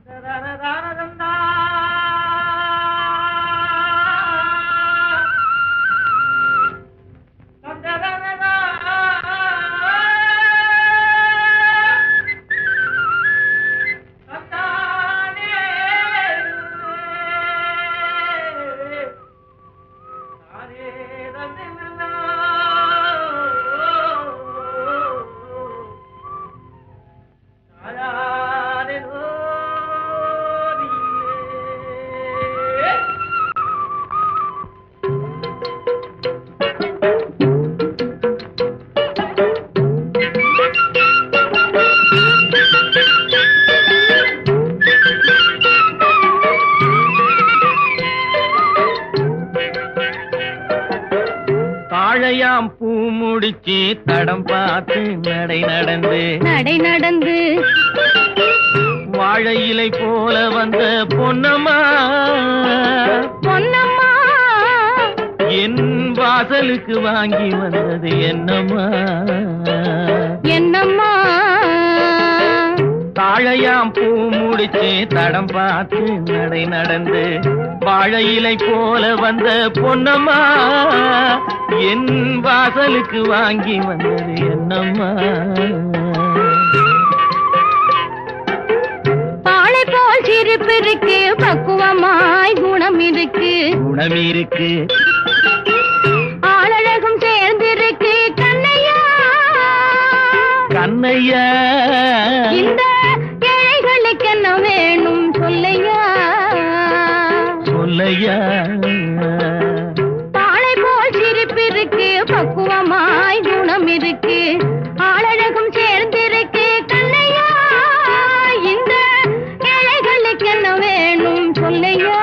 தாழையாம் பூ முடிச்சு தடம் பார்த்து நடை நடந்து நடை நடந்து வாழை இலை போல வந்த பொன்னம்மா பொன்னம்மா என் வாசலுக்கு வாங்கி வந்தது என்னம்மா என்னம்மா தாழையாம் பூ முடிச்சு தடம் பார்த்து நடை நடந்து வாழை இலை போல வந்த பொன்னம்மா என் வாசலுக்கு வாங்கி வந்தது என்னம்மா பாலை போல் சிரிப்பு இருக்கு பக்குவமாய் குணம் இருக்கு குணம் இருக்கு ஆளழகும் சேர்ந்திருக்கு கண்ணையா கண்ணையா இந்த ஏழைகளுக்கு என்ன வேணும் சொல்லையா சொல்லையா பாலை போல் சிரிப்பு இருக்கு பக்குவமாய் குணம் இருக்கு ஆளழகும் சேர்ந்திருக்கு கண்ணையா இந்த ஏழைகளுக்கு என்ன வேணும் சொல்லையா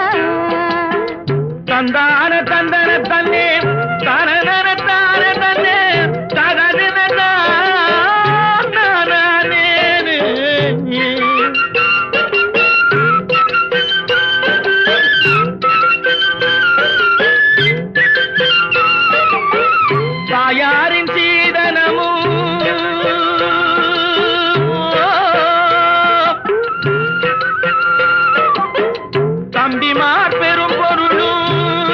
தந்தான தந்தன தன்னே தனதன தான தன்னே தகதன தானே தாயாரின் சீதனமும் தம்பிமார் பெரும் பொருளும்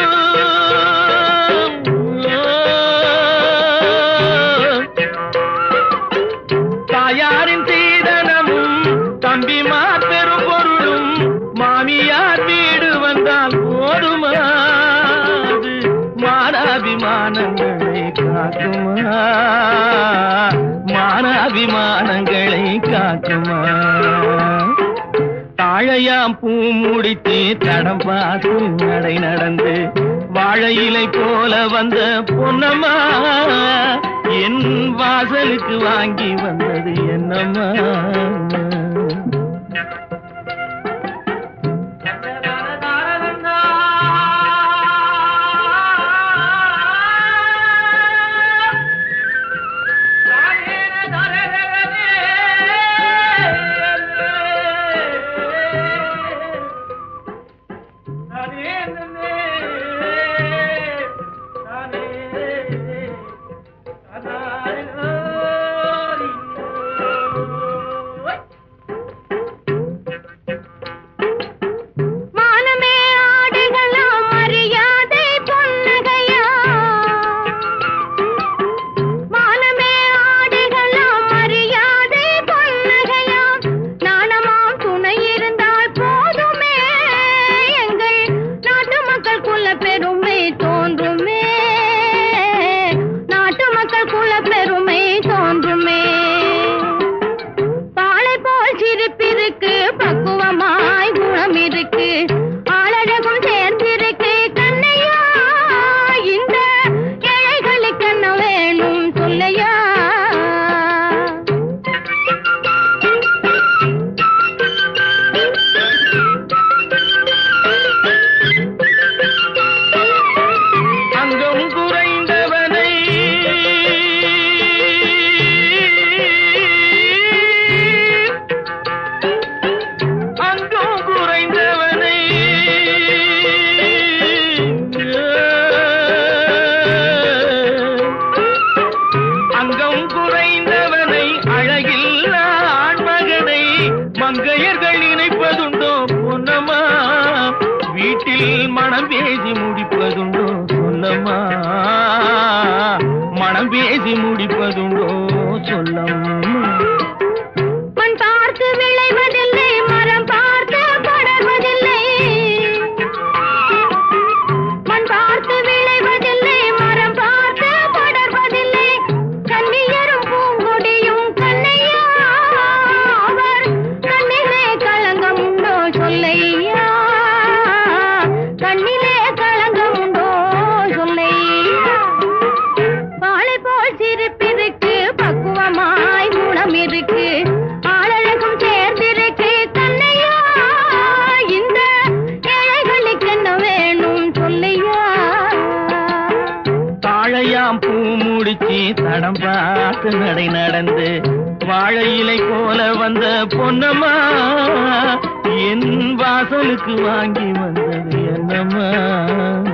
தாயாரின் சீதனமும் தம்பிமார் பெரும் பொருளும் மாமியார் வீடு வந்தால் போதுமாது மானாபிமானங்களை காக்குமா மானாபிமானங்களை காக்குமா தாழையாம் பூ முடித்து தடம் பார்த்து நடை நடந்து வாழை இலை போல வந்த பொன்னம்மா என் வாசலுக்கு வாங்கி வந்தது என்னம்மா ஏழைகள் நினைப்பதுண்டோ பொன்னம்மா வீட்டில் மனம் பேசி முடிப்பதுண்டோ சொல்லம்மா மனம் பேசி முடிப்பதுண்டோ சொல்லம்மா மண் பார்த்து விளைவதில்லை மரம் பார்த்து படர்வதில்லை மண் பார்த்து விளைவதில்லை மரம் பார்த்து படர்வதில்லை கண்ணியரும் பூங்கொடியும் கண்ணையா அவர் கண்ணிலே களங்கம் உண்டோ சொல்லையா கண்ணிலே களங்கம் உண்டோ சொல்லையா வாழை போல் சிரிப்பிருக்கு பக்குவமாய் குணம் இருக்கு ஆளழகும் சேர்ந்திருக்கு கண்ணையா இந்த ஏழைகளுக்கு என்ன வேணும் சொல்லையா தாழையாம் பூ முடிச்சு தடம் பார்த்து நடை நடந்து வாழை இலை போல வந்த பொன்னம்மா என் வாசலுக்கு வாங்கி வந்தது என்னம்மா